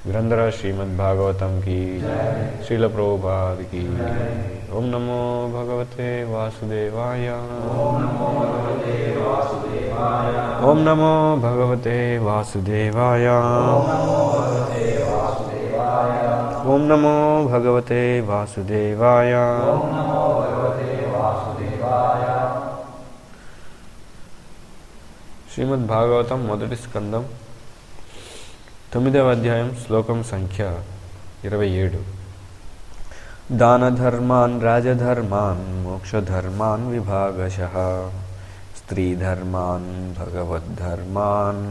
గ్రంథరా శ్రీమద్భాగవతం కి శ్రీల ప్రభుపాద కి ఓం నమో భగవతే వాసుదేవాయ ఓం నమో భగవతే వాసుదేవాయ ఓం నమో భగవతే వాసుదేవాయ శ్రీమద్ భాగవతం మొదటి స్కందం తొమ్మిదవ అధ్యాయం శ్లోకం సంఖ్య ఇరవై ఏడు దానధర్మాన్ రాజధర్మాన్ మోక్షధర్మాన్ విభాగశ స్త్రీధర్మాన్ భగవద్ధర్మాన్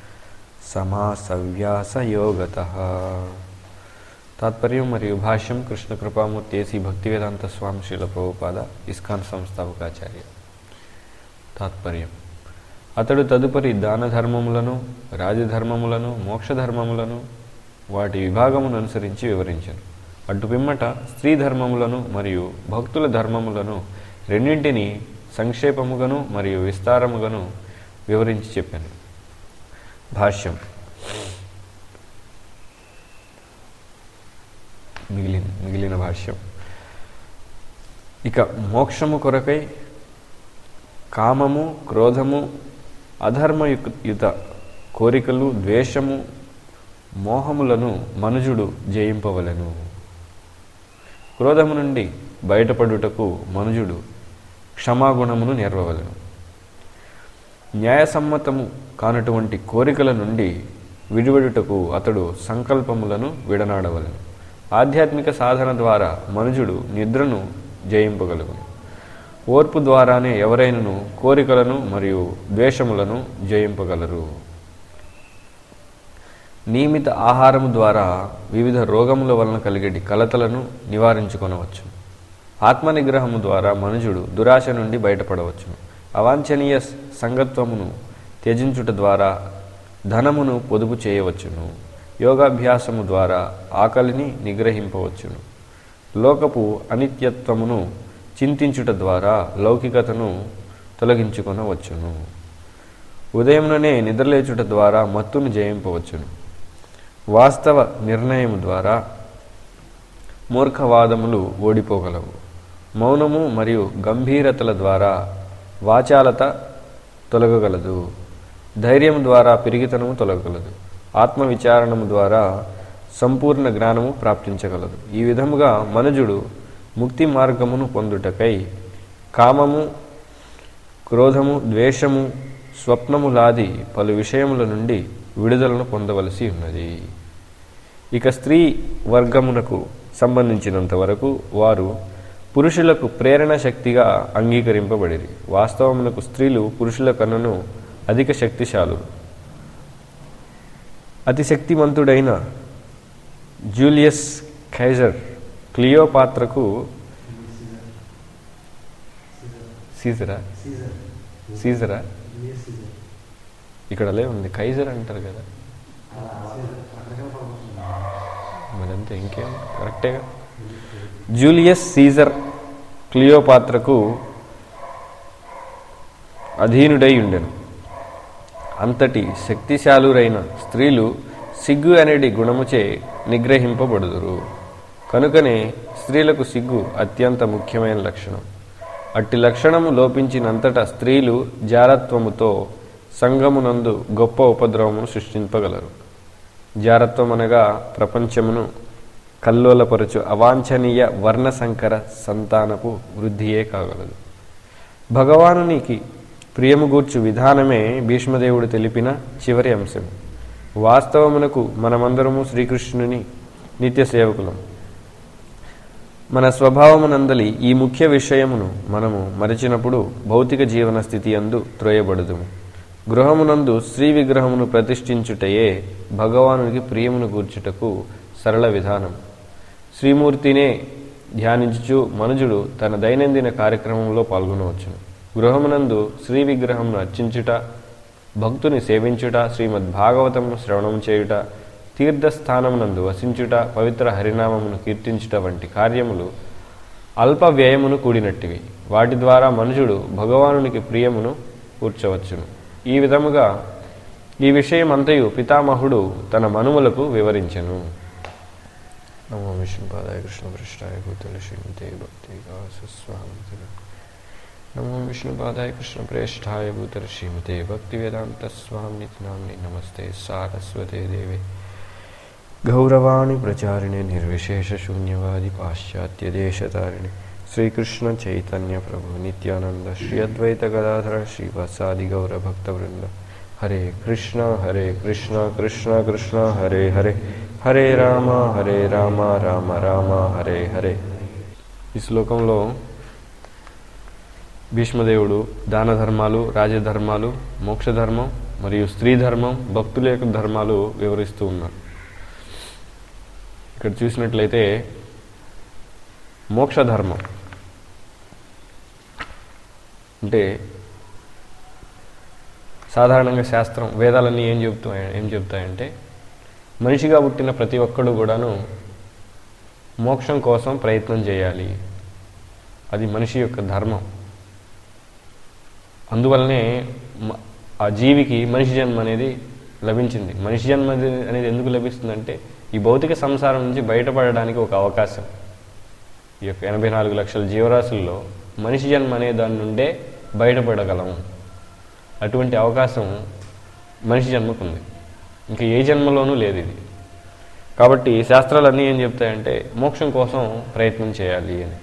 సమాసవ్యాసయోగత తాత్పర్యం మరియు భాష్యం కృష్ణ కృపామూర్తి ఏసీ భక్తివేదాంత స్వామి శ్రీల ప్రభుపాద ఇస్కాన్ సంస్థాపకాచార్య తాత్పర్యం అతడు తదుపరి దాన ధర్మములను రాజధర్మములను మోక్షధర్మములను వాటి విభాగమును అనుసరించి వివరించను అటు పిమ్మట స్త్రీ ధర్మములను మరియు భక్తుల ధర్మములను రెండింటినీ సంక్షేపముగను మరియు విస్తారముగను వివరించి చెప్పాను భాష్యం మిగిలిన మిగిలిన భాష్యం ఇక మోక్షము కొరకై కామము క్రోధము అధర్మయుత కోరికలు ద్వేషము మోహములను మనుజుడు జయింపవలెను క్రోధము నుండి బయటపడుటకు మనుజుడు క్షమాగుణమును నేర్వవలెను న్యాయసమ్మతము కానటువంటి కోరికల నుండి విడివడుటకు అతడు సంకల్పములను విడనాడవలెను ఆధ్యాత్మిక సాధన ద్వారా మనుజుడు నిద్రను జయింపగలుగును ఓర్పు ద్వారానే ఎవరైనను కోరికలను మరియు ద్వేషములను జయింపగలరు నియమిత ఆహారము ద్వారా వివిధ రోగముల వలన కలిగేటి కలతలను నివారించుకొనవచ్చు ఆత్మనిగ్రహము ద్వారా మనుజుడు దురాశ నుండి బయటపడవచ్చును అవాంఛనీయ సంగత్వమును త్యజించుట ద్వారా ధనమును పొదుపు చేయవచ్చును యోగాభ్యాసము ద్వారా ఆకలిని నిగ్రహింపవచ్చును లోకపు అనిత్యత్వమును చింతించుట ద్వారా లౌకికతను తొలగించుకొనవచ్చును ఉదయముననే నిద్రలేచుట ద్వారా మత్తును జయింపవచ్చును వాస్తవ నిర్ణయం ద్వారా మూర్ఖవాదములు ఓడిపోగలవు మౌనము మరియు గంభీరతల ద్వారా వాచాలత తొలగగలదు ధైర్యం ద్వారా పిరిగితనము తొలగగలదు ఆత్మవిచారణము ద్వారా సంపూర్ణ జ్ఞానము ప్రాప్తించగలదు ఈ విధముగా మనుజుడు ముక్తి మార్గమును పొందుటకై కామము క్రోధము ద్వేషము స్వప్నములాది పలు విషయముల నుండి విడుదలను పొందవలసి ఉన్నది ఇక స్త్రీ వర్గమునకు సంబంధించినంత వరకు వారు పురుషులకు ప్రేరణ శక్తిగా అంగీకరింపబడిరి వాస్తవమునకు స్త్రీలు పురుషుల కన్నను అధిక శక్తిశాలురు అతి శక్తిమంతుడైన జూలియస్ ఖైజర్ క్లియోపాత్రకు సీజరా సీజరా ఇక్కడ లే ఉంది కైజర్ అంటారు కదా మరంతే ఇంకేం కరెక్టేగా జూలియస్ సీజర్ క్లియోపాత్రకు అధీనుడై ఉండెను అంతటి శక్తిశాలురైన స్త్రీలు సిగ్గు అనేది గుణముచే నిగ్రహింపబడుదురు కనుకనే స్త్రీలకు సిగ్గు అత్యంత ముఖ్యమైన లక్షణం అట్టి లక్షణము లోపించినంతట స్త్రీలు జారత్వముతో సంగమునందు గొప్ప ఉపద్రవమును సృష్టింపగలరు జారత్వం అనగా ప్రపంచమును కల్లోలపరచు అవాంఛనీయ వర్ణసంకర సంతానపు వృద్ధియే కాగలదు భగవానునికి ప్రియము గూర్చు విధానమే భీష్మదేవుడు తెలిపిన చివరి అంశం వాస్తవమునకు మనమందరము శ్రీకృష్ణుని నిత్య సేవకులం మన స్వభావమునందలి ఈ ముఖ్య విషయమును మనము మరచినప్పుడు భౌతిక జీవన స్థితి అందు త్రోయబడుదుము గృహమునందు శ్రీ విగ్రహమును ప్రతిష్ఠించుటయే భగవానునికి ప్రియమును గూర్చుటకు సరళ విధానం శ్రీమూర్తినే ధ్యానించుచు మనుజుడు తన దైనందిన కార్యక్రమంలో పాల్గొనవచ్చును గృహమునందు శ్రీ విగ్రహమును అర్చించుట భక్తుని సేవించుట శ్రీమద్ భాగవతమును శ్రవణం చేయుట తీర్థస్థానమునందు వసించుట పవిత్ర హరినామమును కీర్తించుట వంటి కార్యములు అల్ప వ్యయమును కూడినట్టివి వాటి ద్వారా మనుషుడు భగవానునికి ప్రియమును కూర్చవచ్చును ఈ విధముగా ఈ విషయం అంతయు పితామహుడు తన మనుమలకు వివరించెను నమో విష్ణుపాదాయ కృష్ణ పృష్ఠాయ భూతల శ్రీమతే భక్తి స్వామి నమో విష్ణుపాదాయ కృష్ణ ప్రేష్ఠాయ భూతల శ్రీమతే భక్తి వేదాంత స్వామి నామ్ని నమస్తే సారస్వతే దేవే గౌరవాణి ప్రచారిణి నిర్విశేష శూన్యవాది పాశ్చాత్య దేశతారిణి శ్రీకృష్ణ చైతన్య ప్రభు నిత్యానంద శ్రీ అద్వైత గదాధర శ్రీవత్సాది గౌర భక్త వృంద హరే కృష్ణ హరే కృష్ణ కృష్ణ కృష్ణ హరే హరే హరే రామ హరే రామ రామ రామ హరే హరే ఈ శ్లోకంలో భీష్మదేవుడు దాన ధర్మాలు రాజధర్మాలు మోక్షధర్మం మరియు స్త్రీ ధర్మం భక్తుల యొక్క ధర్మాలు వివరిస్తూ ఉన్నారు ఇక్కడ చూసినట్లయితే మోక్షధర్మం అంటే సాధారణంగా శాస్త్రం వేదాలన్నీ ఏం చెబుతాయి ఏం చెబుతాయంటే మనిషిగా పుట్టిన ప్రతి ఒక్కడు కూడాను మోక్షం కోసం ప్రయత్నం చేయాలి అది మనిషి యొక్క ధర్మం అందువల్లనే మ- ఆ జీవికి మనిషి జన్మ అనేది లభించింది మనిషి జన్మ అనేది- అనేది ఎందుకు లభిస్తుందంటే ఈ భౌతిక సంసారం నుంచి బయటపడడానికి ఒక అవకాశం ఈ యొక్క ఎనభై నాలుగు లక్షల జీవరాశుల్లో మనిషి జన్మ అనే దాని నుండే బయటపడగలము అటువంటి అవకాశం మనిషి జన్మకు ఇంకా ఏ జన్మలోనూ లేదు ఇది కాబట్టి శాస్త్రాలన్నీ ఏం చెప్తాయంటే మోక్షం కోసం ప్రయత్నం చేయాలి అని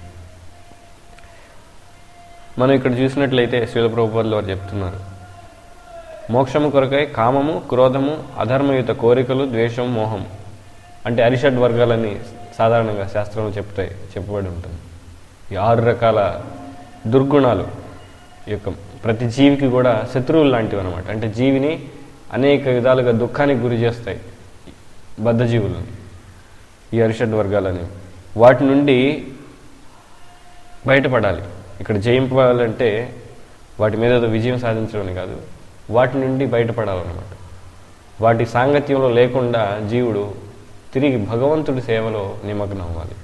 మనం ఇక్కడ చూసినట్లయితే శీల ప్రభుపాదులు వారు చెప్తున్నారు మోక్షము కొరకై కామము క్రోధము అధర్మయుత కోరికలు ద్వేషం మోహం అంటే అరిషడ్ వర్గాలని సాధారణంగా శాస్త్రంలో చెప్తాయి చెప్పబడి ఉంటుంది ఈ ఆరు రకాల దుర్గుణాలు ఈ యొక్క ప్రతి జీవికి కూడా శత్రువులు లాంటివి అనమాట అంటే జీవిని అనేక విధాలుగా దుఃఖానికి గురి చేస్తాయి బద్ధజీవులని ఈ అరిషడ్ వర్గాలని వాటి నుండి బయటపడాలి ఇక్కడ జయింపాలంటే వాటి మీద ఏదో విజయం సాధించడం కాదు వాటి నుండి బయటపడాలన్నమాట వాటి సాంగత్యంలో లేకుండా జీవుడు తిరిగి భగవంతుడి సేవలో నిమగ్నం అవ్వాలి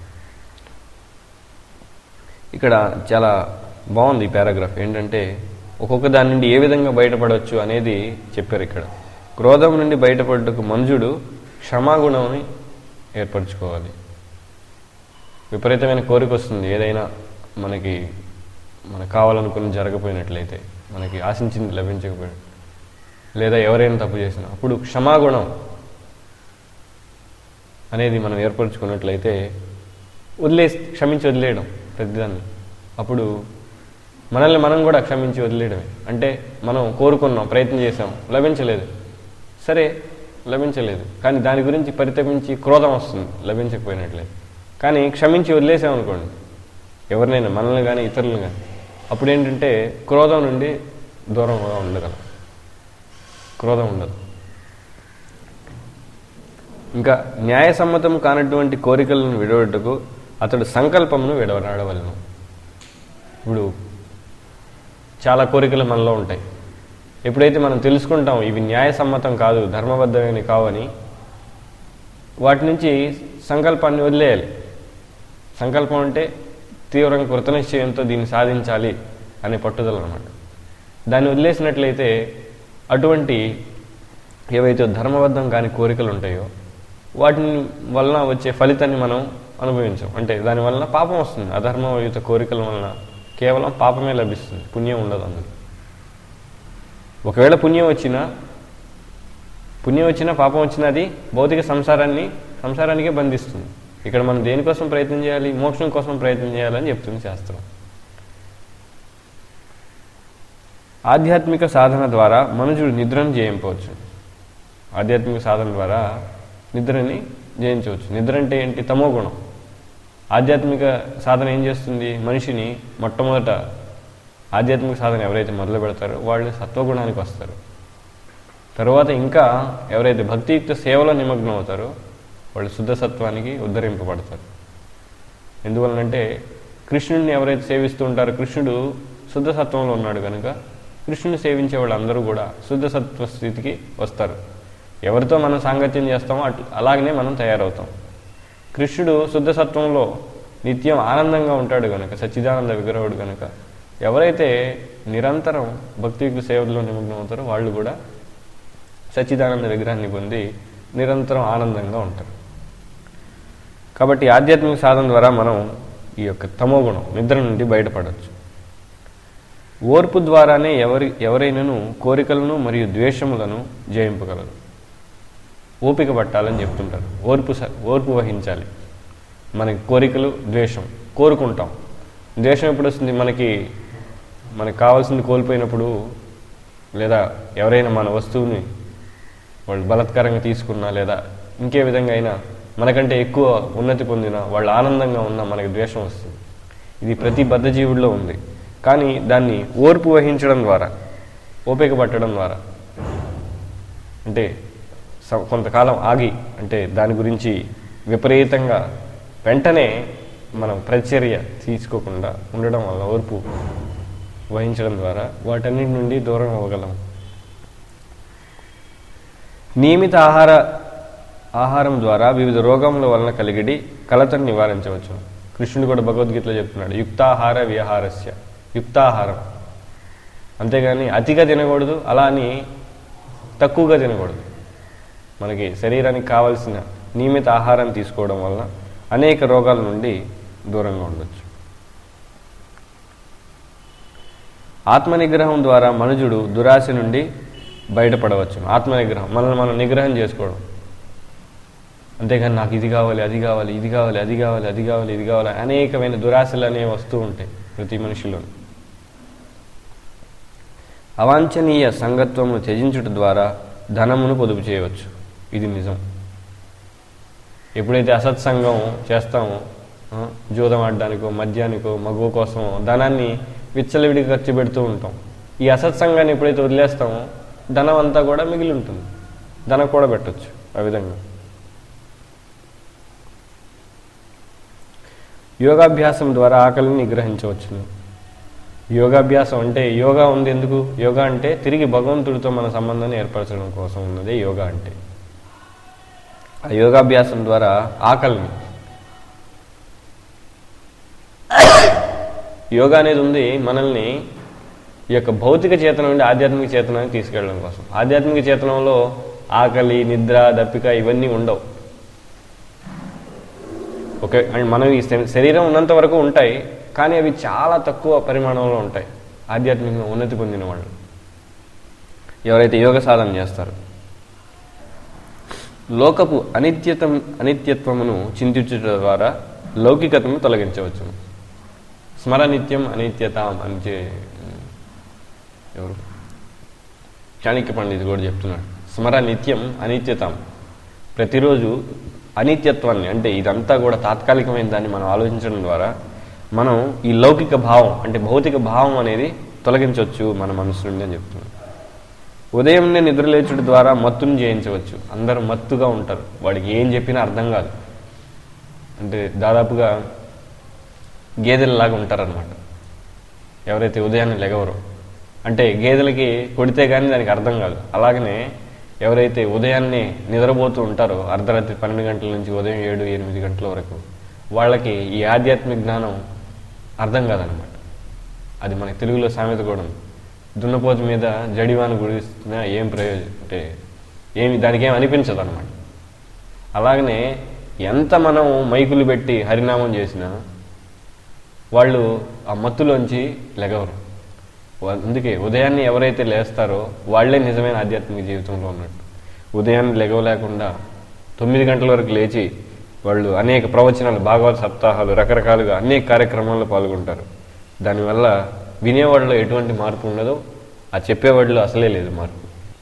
ఇక్కడ చాలా బాగుంది ఈ పారాగ్రాఫ్ ఏంటంటే ఒక్కొక్క దాని నుండి ఏ విధంగా బయటపడవచ్చు అనేది చెప్పారు ఇక్కడ క్రోధం నుండి బయటపడటకు మనుజుడు క్షమాగుణంని ఏర్పరచుకోవాలి విపరీతమైన కోరిక వస్తుంది ఏదైనా మనకి మనకు కావాలనుకుని జరగపోయినట్లయితే మనకి ఆశించింది లభించకపోయిన లేదా ఎవరైనా తప్పు చేసినా అప్పుడు క్షమాగుణం అనేది మనం ఏర్పరచుకున్నట్లయితే వదిలే క్షమించి వదిలేయడం ప్రతిదాన్ని అప్పుడు మనల్ని మనం కూడా క్షమించి వదిలేయడమే అంటే మనం కోరుకున్నాం ప్రయత్నం చేసాం లభించలేదు సరే లభించలేదు కానీ దాని గురించి పరితపించి క్రోధం వస్తుంది లభించకపోయినట్లయితే కానీ క్షమించి వదిలేసాం అనుకోండి ఎవరినైనా మనల్ని కానీ ఇతరులను కానీ అప్పుడు ఏంటంటే క్రోధం నుండి దూరంగా ఉండగలం క్రోధం ఉండదు ఇంకా న్యాయసమ్మతం కానటువంటి కోరికలను విడవటకు అతడు సంకల్పమును విడవరాడవలను ఇప్పుడు చాలా కోరికలు మనలో ఉంటాయి ఎప్పుడైతే మనం తెలుసుకుంటాం ఇవి న్యాయసమ్మతం కాదు ధర్మబద్ధమైనవి కావని వాటి నుంచి సంకల్పాన్ని వదిలేయాలి సంకల్పం అంటే తీవ్రంగా కృతనిశ్చయంతో దీన్ని సాధించాలి అనే పట్టుదల అనమాట దాన్ని వదిలేసినట్లయితే అటువంటి ఏవైతే ధర్మబద్ధం కాని కోరికలు ఉంటాయో వాటిని వలన వచ్చే ఫలితాన్ని మనం అనుభవించాం అంటే దాని వలన పాపం వస్తుంది అధర్మయుత కోరికల వలన కేవలం పాపమే లభిస్తుంది పుణ్యం ఉండదు అందులో ఒకవేళ పుణ్యం వచ్చినా పుణ్యం వచ్చినా పాపం వచ్చినా అది భౌతిక సంసారాన్ని సంసారానికే బంధిస్తుంది ఇక్కడ మనం దేనికోసం ప్రయత్నం చేయాలి మోక్షం కోసం ప్రయత్నం చేయాలని చెప్తుంది శాస్త్రం ఆధ్యాత్మిక సాధన ద్వారా మనుషుడు నిద్రను జయింపవచ్చు ఆధ్యాత్మిక సాధన ద్వారా నిద్రని జయించవచ్చు నిద్ర అంటే ఏంటి తమో గుణం ఆధ్యాత్మిక సాధన ఏం చేస్తుంది మనిషిని మొట్టమొదట ఆధ్యాత్మిక సాధన ఎవరైతే మొదలు పెడతారో వాళ్ళు సత్వగుణానికి వస్తారు తర్వాత ఇంకా ఎవరైతే భక్తియుక్త సేవలో నిమగ్నం అవుతారో వాళ్ళు శుద్ధ సత్వానికి ఉద్ధరింపబడతారు ఎందువలనంటే కృష్ణుడిని ఎవరైతే సేవిస్తూ ఉంటారో కృష్ణుడు శుద్ధ సత్వంలో ఉన్నాడు కనుక కృష్ణుని సేవించే వాళ్ళందరూ కూడా శుద్ధ సత్వ స్థితికి వస్తారు ఎవరితో మనం సాంగత్యం చేస్తామో అట్లా అలాగనే మనం తయారవుతాం కృష్ణుడు శుద్ధ సత్వంలో నిత్యం ఆనందంగా ఉంటాడు కనుక సచ్చిదానంద విగ్రహుడు కనుక ఎవరైతే నిరంతరం భక్తియుక్త సేవలో నిమగ్నం అవుతారో వాళ్ళు కూడా సచ్చిదానంద విగ్రహాన్ని పొంది నిరంతరం ఆనందంగా ఉంటారు కాబట్టి ఆధ్యాత్మిక సాధన ద్వారా మనం ఈ యొక్క తమో గుణం నిద్ర నుండి బయటపడవచ్చు ఓర్పు ద్వారానే ఎవరి ఎవరైనాను కోరికలను మరియు ద్వేషములను జయింపగలరు ఓపిక పట్టాలని చెప్తుంటారు ఓర్పు స- ఓర్పు వహించాలి మనకి కోరికలు ద్వేషం కోరుకుంటాం ద్వేషం ఎప్పుడు వస్తుంది మనకి మనకు కావాల్సింది కోల్పోయినప్పుడు లేదా ఎవరైనా మన వస్తువుని వాళ్ళు బలత్కారంగా తీసుకున్నా లేదా ఇంకే విధంగా అయినా మనకంటే ఎక్కువ ఉన్నతి పొందినా వాళ్ళు ఆనందంగా ఉన్నా మనకి ద్వేషం వస్తుంది ఇది ప్రతి బద్ధజీవుల్లో ఉంది కానీ దాన్ని ఓర్పు వహించడం ద్వారా ఓపిక పట్టడం ద్వారా అంటే స- కొంతకాలం ఆగి అంటే దాని గురించి విపరీతంగా వెంటనే మనం ప్రతిచర్య తీసుకోకుండా ఉండడం వల్ల ఓర్పు వహించడం ద్వారా వాటన్నిటి నుండి దూరం అవ్వగలం నియమిత ఆహార ఆహారం ద్వారా వివిధ రోగముల వలన కలిగిడి కలతను నివారించవచ్చు కృష్ణుడు కూడా భగవద్గీతలో చెప్తున్నాడు యుక్తాహార విహారస్య యుక్తాహారం అంతేగాని అతిగా తినకూడదు అలా అని తక్కువగా తినకూడదు మనకి శరీరానికి కావలసిన నియమిత ఆహారం తీసుకోవడం వల్ల అనేక రోగాల నుండి దూరంగా ఉండొచ్చు ఆత్మ నిగ్రహం ద్వారా మనుజుడు దురాశ నుండి బయటపడవచ్చు ఆత్మ నిగ్రహం మనల్ని మనం నిగ్రహం చేసుకోవడం అంతేగాని నాకు ఇది కావాలి అది కావాలి ఇది కావాలి అది కావాలి అది కావాలి ఇది కావాలి అనేకమైన దురాశలు అనేవి వస్తూ ఉంటాయి ప్రతి మనిషిలో అవాంఛనీయ సంగత్వమును త్యజించుట ద్వారా ధనమును పొదుపు చేయవచ్చు ఇది నిజం ఎప్పుడైతే అసత్సంగం చేస్తామో ఆ, జూదం ఆడడానికో మద్యానికో మగువ కోసమో ధనాన్ని విచ్చలవిడిగా ఖర్చు పెడుతూ ఉంటాం ఈ అసత్సంగాన్ని ఎప్పుడైతే వదిలేస్తామో ధనం అంతా కూడా మిగిలి ఉంటుంది ధనం కూడా పెట్టచ్చు ఆ విధంగా యోగాభ్యాసం ద్వారా ఆకలిని నిగ్రహించవచ్చును యోగాభ్యాసం అంటే యోగా ఉంది ఎందుకు యోగా అంటే తిరిగి భగవంతుడితో మన సంబంధాన్ని ఏర్పరచడం కోసం ఉన్నదే యోగా అంటే ఆ యోగాభ్యాసం ద్వారా ఆకలిని యోగా అనేది ఉంది మనల్ని ఈ యొక్క భౌతిక చేతనం నుండి ఆధ్యాత్మిక చేతనానికి తీసుకెళ్ళడం కోసం ఆధ్యాత్మిక చేతనంలో ఆకలి నిద్ర దప్పిక ఇవన్నీ ఉండవు ఓకే అండ్ మనం ఈ శ- శరీరం ఉన్నంత వరకు ఉంటాయి కానీ అవి చాలా తక్కువ పరిమాణంలో ఉంటాయి ఆధ్యాత్మికంగా ఉన్నతి పొందిన వాళ్ళు ఎవరైతే యోగ సాధన చేస్తారు లోకపు అనిత్యతం అనిత్యత్వమును చింతించుట ద్వారా లౌకికతను తొలగించవచ్చును స్మరనిత్యం అనిత్యతాం అని చే- ఎవరు చాణక్య పండితుడు కూడా చెప్తున్నాడు స్మర నిత్యం అనిత్యతాం ప్రతిరోజు అనిత్యత్వాన్ని అంటే ఇదంతా కూడా తాత్కాలికమైన దాన్ని మనం ఆలోచించడం ద్వారా మనం ఈ లౌకిక భావం అంటే భౌతిక భావం అనేది తొలగించవచ్చు మన మనసు నుండి అని చెప్తున్నాడు ఉదయంనే నిద్రలేచుడు ద్వారా మత్తును జయించవచ్చు అందరూ మత్తుగా ఉంటారు వాడికి ఏం చెప్పినా అర్థం కాదు అంటే దాదాపుగా గేదెలలాగా ఉంటారనమాట ఎవరైతే ఉదయాన్నే లెగవరో అంటే గేదెలకి కొడితే కానీ దానికి అర్థం కాదు అలాగనే ఎవరైతే ఉదయాన్నే నిద్రపోతూ ఉంటారో అర్ధరాత్రి పన్నెండు గంటల నుంచి ఉదయం ఏడు ఎనిమిది గంటల వరకు వాళ్ళకి ఈ ఆధ్యాత్మిక జ్ఞానం అర్థం కాదనమాట అది మనకి తెలుగులో సామెత కూడా ఉంది దున్నపోతు మీద జడివాను గుడిస్తున్నా ఏం ప్రయోజనం అంటే ఏమి దానికి ఏం అనిపించదు అనమాట అలాగనే ఎంత మనం మైకులు పెట్టి హరినామం చేసినా వాళ్ళు ఆ మత్తులోంచి లెగవరు వా- అందుకే ఉదయాన్నే ఎవరైతే లేస్తారో వాళ్ళే నిజమైన ఆధ్యాత్మిక జీవితంలో ఉన్నట్టు ఉదయాన్నే లెగవలేకుండా తొమ్మిది గంటల వరకు లేచి వాళ్ళు అనేక ప్రవచనాలు భాగవత సప్తాహాలు రకరకాలుగా అనేక కార్యక్రమాల్లో పాల్గొంటారు దానివల్ల వినేవాడిలో ఎటువంటి మార్పు ఉండదు ఆ చెప్పేవాడిలో అసలే లేదు మార్పు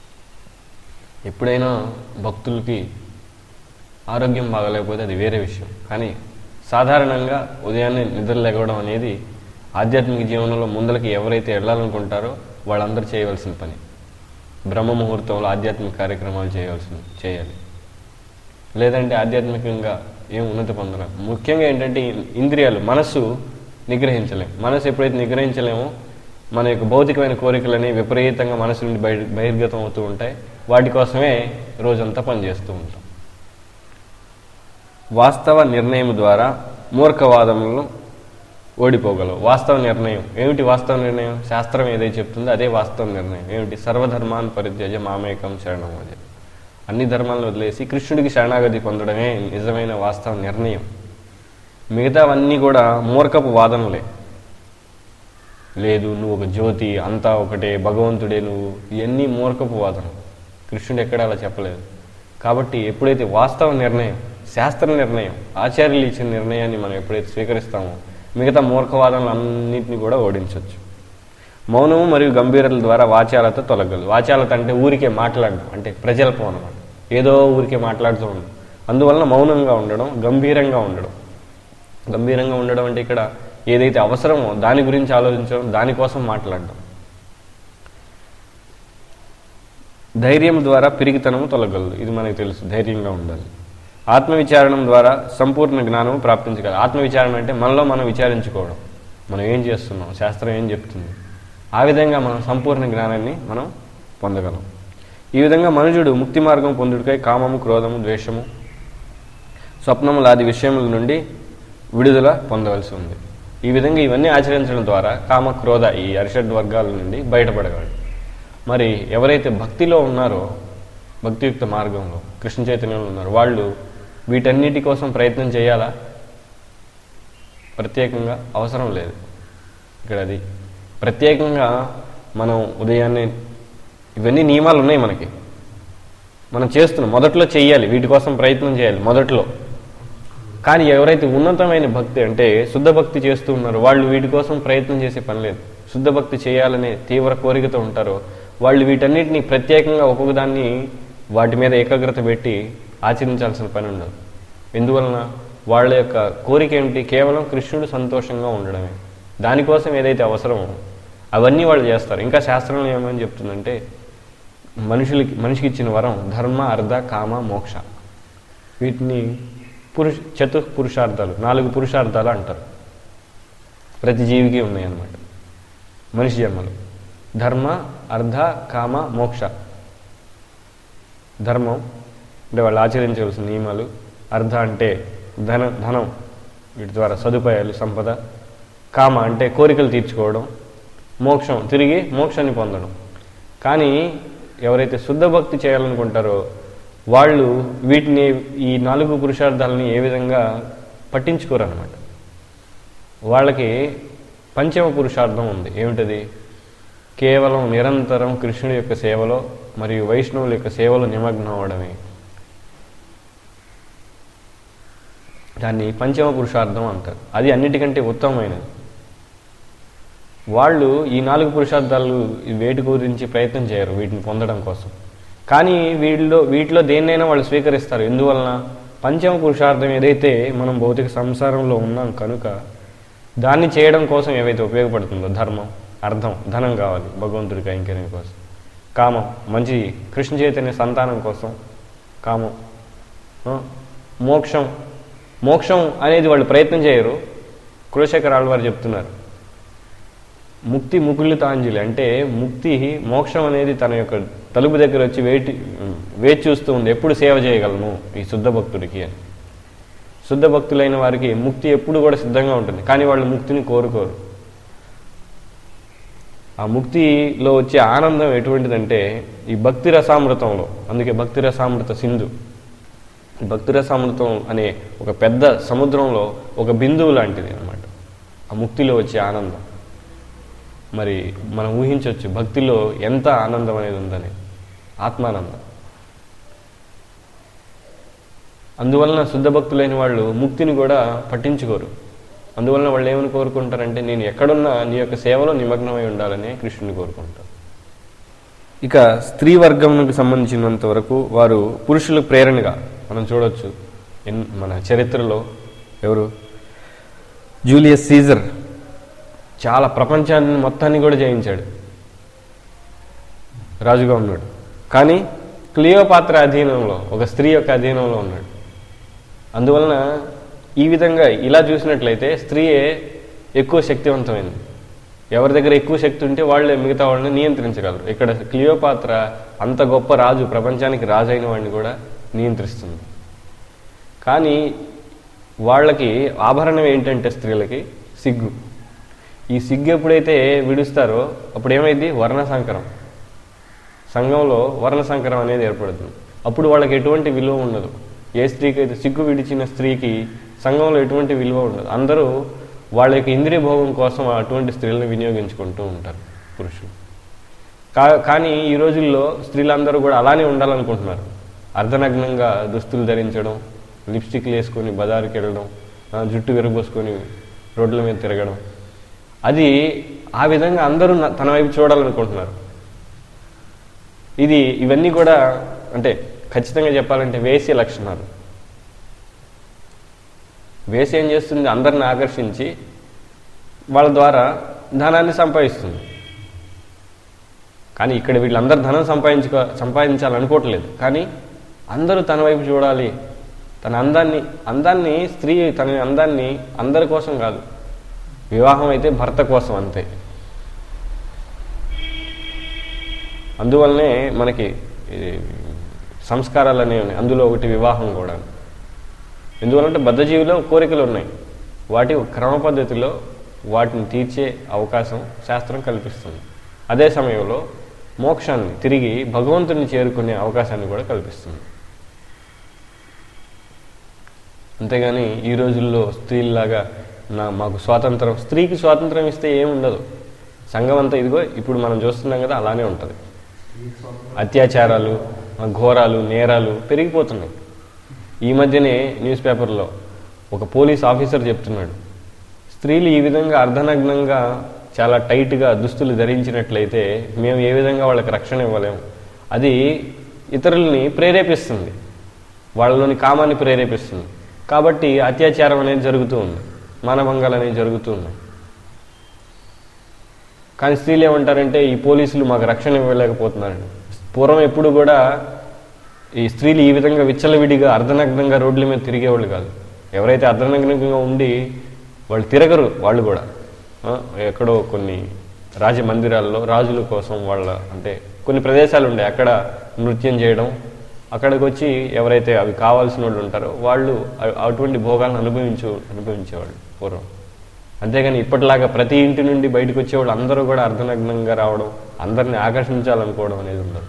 ఎప్పుడైనా భక్తులకి ఆరోగ్యం బాగలేకపోతే అది వేరే విషయం కానీ సాధారణంగా ఉదయాన్నే నిద్ర లేగవడం అనేది ఆధ్యాత్మిక జీవనంలో ముందలకి ఎవరైతే వెళ్ళాలనుకుంటారో వాళ్ళందరూ చేయవలసిన పని బ్రహ్మ ముహూర్తంలో ఆధ్యాత్మిక కార్యక్రమాలు చేయవలసిన చేయాలి లేదంటే ఆధ్యాత్మికంగా ఏం ఉన్నతి పొందలేం ముఖ్యంగా ఏంటంటే ఈ ఇంద్రియాలు మనస్సు నిగ్రహించలేం మనసు ఎప్పుడైతే నిగ్రహించలేమో మన యొక్క భౌతికమైన కోరికలని విపరీతంగా మనసు నుండి బయట బహిర్గతం అవుతూ ఉంటాయి వాటి కోసమే రోజంతా పనిచేస్తూ ఉంటాం వాస్తవ నిర్ణయం ద్వారా మూర్ఖవాదములను ఓడిపోగలవు వాస్తవ నిర్ణయం ఏమిటి వాస్తవ నిర్ణయం శాస్త్రం ఏదైతే చెప్తుందో అదే వాస్తవ నిర్ణయం ఏమిటి సర్వధర్మాన్ పరిత్యజ మామేకం శరణం అదే అన్ని ధర్మాలను వదిలేసి కృష్ణుడికి శరణాగతి పొందడమే నిజమైన వాస్తవ నిర్ణయం మిగతావన్నీ కూడా మూర్ఖపు వాదనలే లేదు నువ్వు ఒక జ్యోతి అంతా ఒకటే భగవంతుడే నువ్వు ఇవన్నీ మూర్ఖపు వాదనలు కృష్ణుడు ఎక్కడ అలా చెప్పలేదు కాబట్టి ఎప్పుడైతే వాస్తవ నిర్ణయం శాస్త్ర నిర్ణయం ఆచార్యులు ఇచ్చిన నిర్ణయాన్ని మనం ఎప్పుడైతే స్వీకరిస్తామో మిగతా మూర్ఖవాదనలు అన్నింటినీ కూడా ఓడించవచ్చు మౌనము మరియు గంభీరల ద్వారా వాచాలత తొలగదు వాచాలత అంటే ఊరికే మాట్లాడడం అంటే ప్రజల్పం అనమాట ఏదో ఊరికే మాట్లాడుతూ ఉండడం అందువలన మౌనంగా ఉండడం గంభీరంగా ఉండడం గంభీరంగా ఉండడం అంటే ఇక్కడ ఏదైతే అవసరమో దాని గురించి ఆలోచించడం దానికోసం మాట్లాడడం ధైర్యం ద్వారా పిరిగితనము తొలగలదు ఇది మనకు తెలుసు ధైర్యంగా ఉండాలి ఆత్మవిచారణం ద్వారా సంపూర్ణ జ్ఞానము ప్రాప్తించగలదు ఆత్మవిచారణ అంటే మనలో మనం విచారించుకోవడం మనం ఏం చేస్తున్నాం శాస్త్రం ఏం చెప్తుంది ఆ విధంగా మనం సంపూర్ణ జ్ఞానాన్ని మనం పొందగలం ఈ విధంగా మనుషుడు ముక్తి మార్గం పొందుడికై కామము క్రోధము ద్వేషము స్వప్నములాది విషయముల నుండి విడుదల పొందవలసి ఉంది ఈ విధంగా ఇవన్నీ ఆచరించడం ద్వారా కామ క్రోధ ఈ అరిషడ్ వర్గాల నుండి బయటపడగలడు మరి ఎవరైతే భక్తిలో ఉన్నారో భక్తియుక్త మార్గంలో కృష్ణ చైతన్యంలో ఉన్నారో వాళ్ళు వీటన్నిటి కోసం ప్రయత్నం చేయాలా ప్రత్యేకంగా అవసరం లేదు ఇక్కడ అది ప్రత్యేకంగా మనం ఉదయాన్నే ఇవన్నీ నియమాలు ఉన్నాయి మనకి మనం చేస్తున్నాం మొదట్లో చెయ్యాలి వీటి కోసం ప్రయత్నం చేయాలి మొదట్లో కానీ ఎవరైతే ఉన్నతమైన భక్తి అంటే శుద్ధ భక్తి చేస్తూ ఉన్నారో వాళ్ళు వీటి కోసం ప్రయత్నం చేసే పని లేదు శుద్ధ భక్తి చేయాలనే తీవ్ర కోరికతో ఉంటారో వాళ్ళు వీటన్నిటిని ప్రత్యేకంగా ఒక్కొక్క దాన్ని వాటి మీద ఏకాగ్రత పెట్టి ఆచరించాల్సిన పని ఉండదు ఎందువలన వాళ్ళ యొక్క కోరిక ఏమిటి కేవలం కృష్ణుడు సంతోషంగా ఉండడమే దానికోసం ఏదైతే అవసరమో అవన్నీ వాళ్ళు చేస్తారు ఇంకా శాస్త్రంలో ఏమని చెప్తుందంటే మనుషులకి మనిషికి ఇచ్చిన వరం ధర్మ అర్ధ కామ మోక్ష వీటిని పురుష చతుర్ పురుషార్థాలు నాలుగు పురుషార్థాలు అంటారు ప్రతి జీవికి ఉన్నాయి అన్నమాట మనిషి జన్మలు ధర్మ అర్ధ కామ మోక్ష ధర్మం అంటే వాళ్ళు ఆచరించవలసిన నియమాలు అర్ధ అంటే ధన ధనం వీటి ద్వారా సదుపాయాలు సంపద కామ అంటే కోరికలు తీర్చుకోవడం మోక్షం తిరిగి మోక్షాన్ని పొందడం కానీ ఎవరైతే శుద్ధ భక్తి చేయాలనుకుంటారో వాళ్ళు వీటిని ఈ నాలుగు పురుషార్థాలని ఏ విధంగా పట్టించుకోరు అనమాట వాళ్ళకి పంచమ పురుషార్థం ఉంది ఏమిటది కేవలం నిరంతరం కృష్ణుడి యొక్క సేవలో మరియు వైష్ణవుల యొక్క సేవలో నిమగ్నం అవడమే దాన్ని పంచమ పురుషార్థం అంటారు అది అన్నిటికంటే ఉత్తమమైనది వాళ్ళు ఈ నాలుగు పురుషార్థాలు ఈ వేటి గురించి ప్రయత్నం చేయరు వీటిని పొందడం కోసం కానీ వీటిలో వీటిలో దేన్నైనా వాళ్ళు స్వీకరిస్తారు ఎందువలన పంచమ పురుషార్థం ఏదైతే మనం భౌతిక సంసారంలో ఉన్నాం కనుక దాన్ని చేయడం కోసం ఏవైతే ఉపయోగపడుతుందో ధర్మం అర్థం ధనం కావాలి భగవంతుడి కైంకర్యం కోసం కామం మంచి కృష్ణ చైతన్య సంతానం కోసం కామం ఆ, మోక్షం మోక్షం అనేది వాళ్ళు ప్రయత్నం చేయరు కులశేఖర్ ఆళ్వారు చెప్తున్నారు ముక్తి ముకులితాంజలి అంటే ముక్తి మోక్షం అనేది తన యొక్క తలుపు దగ్గర వచ్చి వేటి వేచి చూస్తూ ఉంది ఎప్పుడు సేవ చేయగలను ఈ శుద్ధ భక్తుడికి అని శుద్ధ భక్తులైన వారికి ముక్తి ఎప్పుడు కూడా సిద్ధంగా ఉంటుంది కానీ వాళ్ళు ముక్తిని కోరుకోరు ఆ ముక్తిలో వచ్చే ఆనందం ఎటువంటిదంటే ఈ భక్తి రసామృతంలో అందుకే భక్తి రసామృత సింధు భక్తి రసామృతం అనే ఒక పెద్ద సముద్రంలో ఒక బిందువు లాంటిది అనమాట ఆ ముక్తిలో వచ్చే ఆనందం మరి మనం ఊహించవచ్చు భక్తిలో ఎంత ఆనందం అనేది ఉందని ఆత్మానందం అందువలన శుద్ధ భక్తులైన వాళ్ళు ముక్తిని కూడా పట్టించుకోరు అందువలన వాళ్ళు ఏమని కోరుకుంటారంటే నేను ఎక్కడున్నా నీ యొక్క సేవలో నిమగ్నమై ఉండాలని కృష్ణుని కోరుకుంటారు ఇక స్త్రీ వర్గంకు సంబంధించినంత వరకు వారు పురుషులకు ప్రేరణగా మనం చూడొచ్చు ఎన్- మన చరిత్రలో ఎవరు జూలియస్ సీజర్ చాలా ప్రపంచాన్ని మొత్తాన్ని కూడా జయించాడు రాజుగా ఉన్నాడు కానీ క్లియోపాత్ర అధీనంలో ఒక స్త్రీ యొక్క అధీనంలో ఉన్నాడు అందువలన ఈ విధంగా ఇలా చూసినట్లయితే స్త్రీయే ఎక్కువ శక్తివంతమైంది ఎవరి దగ్గర ఎక్కువ శక్తి ఉంటే వాళ్ళే మిగతా వాళ్ళని నియంత్రించగలరు ఇక్కడ క్లియోపాత్ర అంత గొప్ప రాజు ప్రపంచానికి రాజు అయిన వాడిని కూడా నియంత్రిస్తుంది కానీ వాళ్ళకి ఆభరణం ఏంటంటే స్త్రీలకి సిగ్గు ఈ సిగ్గు ఎప్పుడైతే విడుస్తారో అప్పుడు ఏమైంది వర్ణ సంకరం సంఘంలో వర్ణ సంకరం అనేది ఏర్పడుతుంది అప్పుడు వాళ్ళకి ఎటువంటి విలువ ఉండదు ఏ స్త్రీకి అయితే సిగ్గు విడిచిన స్త్రీకి సంఘంలో ఎటువంటి విలువ ఉండదు అందరూ వాళ్ళ యొక్క ఇంద్రియ భోగం కోసం అటువంటి స్త్రీలను వినియోగించుకుంటూ ఉంటారు పురుషులు కా కానీ ఈ రోజుల్లో స్త్రీలందరూ కూడా అలానే ఉండాలనుకుంటున్నారు అర్ధనగ్నంగా దుస్తులు ధరించడం లిప్స్టిక్లు వేసుకొని బజారుకి వెళ్ళడం ఆ, జుట్టు విరబోసుకొని రోడ్ల మీద తిరగడం అది ఆ విధంగా అందరూ నా- తన వైపు చూడాలనుకుంటున్నారు ఇది ఇవన్నీ కూడా అంటే ఖచ్చితంగా చెప్పాలంటే వేసి లక్షణాలు వేసి ఏం చేస్తుంది అందరిని ఆకర్షించి వాళ్ళ ద్వారా ధనాన్ని సంపాదిస్తుంది కానీ ఇక్కడ వీళ్ళందరూ ధనం సంపాదించుకో సంపాదించాలనుకోవట్లేదు కానీ అందరూ తన వైపు చూడాలి తన అందాన్ని అందాన్ని స్త్రీ తన అందాన్ని అందరి కోసం కాదు వివాహం అయితే భర్త కోసం అంతే అందువల్లనే మనకి ఈ సంస్కారాలు అనేవి ఉన్నాయి అందులో ఒకటి వివాహం కూడా ఎందువల్లంటే బద్ధజీవిలో కోరికలు ఉన్నాయి వాటి క్రమ పద్ధతిలో వాటిని తీర్చే అవకాశం శాస్త్రం కల్పిస్తుంది అదే సమయంలో మోక్షాన్ని తిరిగి భగవంతుని చేరుకునే అవకాశాన్ని కూడా కల్పిస్తుంది అంతేగాని ఈ రోజుల్లో స్త్రీల్లాగా నా మాకు స్వాతంత్రం స్త్రీకి స్వాతంత్రం ఇస్తే ఏముండదు సంఘం అంతా ఇదిగో ఇప్పుడు మనం చూస్తున్నాం కదా అలానే ఉంటుంది అత్యాచారాలు ఆ, ఘోరాలు నేరాలు పెరిగిపోతున్నాయి ఈ మధ్యనే న్యూస్ పేపర్లో ఒక పోలీస్ ఆఫీసర్ చెప్తున్నాడు స్త్రీలు ఈ విధంగా అర్ధనగ్నంగా చాలా టైట్గా దుస్తులు ధరించినట్లయితే మేము ఏ విధంగా వాళ్ళకి రక్షణ ఇవ్వలేము అది ఇతరుల్ని ప్రేరేపిస్తుంది వాళ్ళలోని కామాన్ని ప్రేరేపిస్తుంది కాబట్టి అత్యాచారం అనేది జరుగుతూ ఉంది మానభంగాలు అనేవి జరుగుతూ ఉన్నాయి కానీ స్త్రీలు ఏమంటారంటే ఈ పోలీసులు మాకు రక్షణ ఇవ్వలేకపోతున్నారని పూర్వం ఎప్పుడు కూడా ఈ స్త్రీలు ఈ విధంగా విచ్చలవిడిగా అర్ధనగ్నంగా రోడ్ల మీద తిరిగేవాళ్ళు కాదు ఎవరైతే అర్ధనగ్నంగా ఉండి వాళ్ళు తిరగరు వాళ్ళు కూడా ఆ, ఎక్కడో కొన్ని రాజమందిరాల్లో రాజుల కోసం వాళ్ళ అంటే కొన్ని ప్రదేశాలు ఉండే అక్కడ నృత్యం చేయడం అక్కడికి వచ్చి ఎవరైతే అవి కావాల్సిన వాళ్ళు ఉంటారో వాళ్ళు అ- అటువంటి భోగాలను అనుభవించు అనుభవించేవాళ్ళు పూర్వం అంతేగాని ఇప్పటిలాగా ప్రతి ఇంటి నుండి బయటకు వచ్చేవాళ్ళు అందరూ కూడా అర్ధనగ్నంగా రావడం అందరిని ఆకర్షించాలనుకోవడం అనేది ఉండదు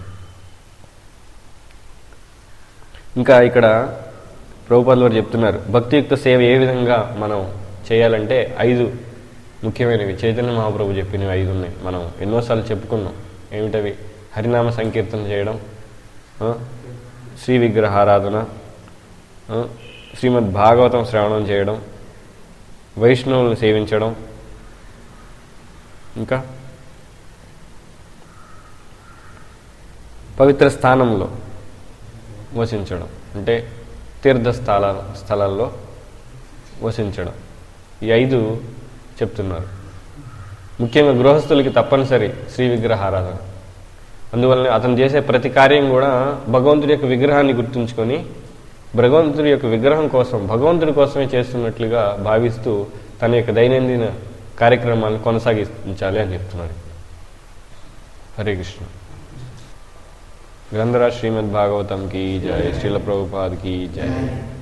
ఇంకా ఇక్కడ ప్రభుపాదులు వారు చెప్తున్నారు భక్తియుక్త సేవ ఏ విధంగా మనం చేయాలంటే ఐదు ముఖ్యమైనవి చైతన్య మహాప్రభు చెప్పినవి ఐదు ఉన్నాయి మనం ఎన్నోసార్లు చెప్పుకున్నాం ఏమిటవి హరినామ సంకీర్తన చేయడం ఆ, శ్రీ విగ్రహారాధన ఆ, శ్రీమద్ భాగవతం శ్రవణం చేయడం వైష్ణవులను సేవించడం ఇంకా పవిత్ర స్థానంలో వసించడం అంటే తీర్థ స్థల స్థలాల్లో వసించడం ఈ ఐదు చెప్తున్నారు ముఖ్యంగా గృహస్థులకి తప్పనిసరి శ్రీ విగ్రహారాధన అందువలన అతను చేసే ప్రతి కార్యం కూడా భగవంతుడి యొక్క విగ్రహాన్ని గుర్తుంచుకొని భగవంతుడి యొక్క విగ్రహం కోసం భగవంతుడి కోసమే చేస్తున్నట్లుగా భావిస్తూ తన యొక్క దైనందిన కార్యక్రమాలను కొనసాగించాలి అని చెప్తున్నాడు హరే కృష్ణ గ్రంథరాజ్ శ్రీమద్ భాగవతం की जय श्रील प्रभुपाद की जय